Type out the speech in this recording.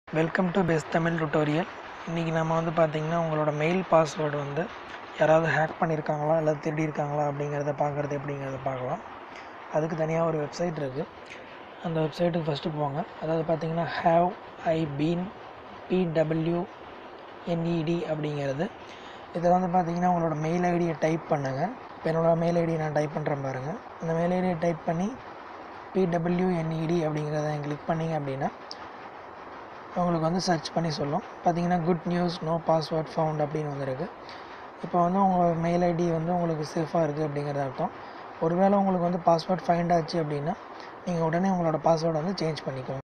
welcome to best Tamil tutorial இன்றைக்கி நம்ம வந்து பார்த்திங்கன்னா உங்களோட மெயில் பாஸ்வேர்டு வந்து யாராவது ஹேக் பண்ணியிருக்காங்களா இல்லை திருடியிருக்காங்களா அப்படிங்கிறத பார்க்குறது எப்படிங்கிறத பார்க்கலாம் அதுக்கு தனியாக ஒரு வெப்சைட் இருக்குது அந்த வெப்சைட்டுக்கு ஃபஸ்ட்டு போங்க அதாவது பார்த்திங்கன்னா have I been P W N E D அப்படிங்கிறது இதில் வந்து பார்த்திங்கன்னா உங்களோட மெயில் ஐடியை டைப் பண்ணுங்கள் இப்போ என்னோட மெயில் ஐடியை நான் டைப் பண்ணுறேன் பாருங்கள் அந்த மெயில் ஐடியை டைப் பண்ணி பிடபிள்யூஎன்இடி அப்படிங்கிறத கிளிக் பண்ணிங்க அப்படின்னா உங்களுக்கு வந்து சர்ச் பண்ணி சொல்லும் பார்த்தீங்கன்னா good news no password found அப்படின்னு வந்திருக்கு இப்போ வந்து உங்கள் மெயில் ஐடி வந்து உங்களுக்கு சேஃபாக இருக்குது அப்படிங்கிறது அர்த்தம் ஒருவேளை உங்களுக்கு வந்து பாஸ்வேர்ட் ஃபைண்ட் ஆச்சு அப்படின்னா நீங்கள் உடனே உங்களோட பாஸ்வேர்டை வந்து சேஞ்ச் பண்ணிக்கோங்க